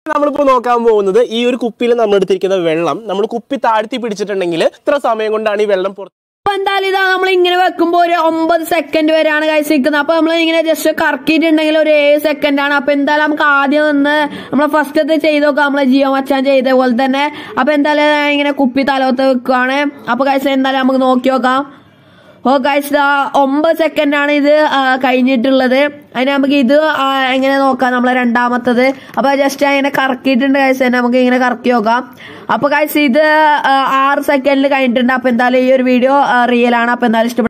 നമ്മളിപ്പോ നോക്കാൻ പോകുന്നത് ഈ ഒരു കുപ്പിയിൽ നമ്മൾ എടുത്തിരിക്കുന്ന വെള്ളം നമ്മൾ കുപ്പി താഴ്ത്തി പിടിച്ചിട്ടുണ്ടെങ്കിൽ ഇത്ര സമയം കൊണ്ടാണ് ഈ വെള്ളം പുറത്ത് അപ്പൊ എന്തായാലും ഇതാ നമ്മൾ ഇങ്ങനെ വെക്കുമ്പോ ഒരു ഒമ്പത് സെക്കൻഡ് വരെയാണ് കൈസ് നിൽക്കുന്നത് അപ്പൊ നമ്മൾ ഇങ്ങനെ ജസ്റ്റ് കറക്കിയിട്ടുണ്ടെങ്കിൽ ഒരു ഏഴ് സെക്കൻഡ് ആണ് അപ്പൊ എന്തായാലും നമുക്ക് ആദ്യം നിന്ന് നമ്മളെ ഫസ്റ്റ് ഇത് ചെയ്ത് നോക്കാം നമ്മളെ ജിയോ മച്ചാൻ ചെയ്ത പോലെ തന്നെ അപ്പൊ എന്തായാലും ഞാൻ ഇങ്ങനെ കുപ്പി തലവത്ത് വെക്കുവാണ് അപ്പൊ കൈസ് എന്തായാലും നമുക്ക് നോക്കി നോക്കാം ഓ ഗൈസ് ദാ ഒമ്പത് സെക്കൻഡ് ആണ് ഇത് ആ, കഴിഞ്ഞിട്ടുള്ളത് അതിന് നമുക്ക് ഇത് ആ, എങ്ങനെ നോക്കാം നമ്മളെ രണ്ടാമത്തത് അപ്പൊ ജസ്റ്റ് അങ്ങനെ കറക്കിയിട്ടുണ്ട് ഗൈസ് നമുക്ക് ഇങ്ങനെ കറക്കി നോക്കാം അപ്പൊ ഗൈസ് ഇത് ആ, ആറ് സെക്കൻഡിൽ കഴിഞ്ഞിട്ടുണ്ട് അപ്പൊ എന്തായാലും ഈ ഒരു വീഡിയോ റിയൽ ആണ് അപ്പൊ എന്തായാലും ഇഷ്ടപ്പെട്ടു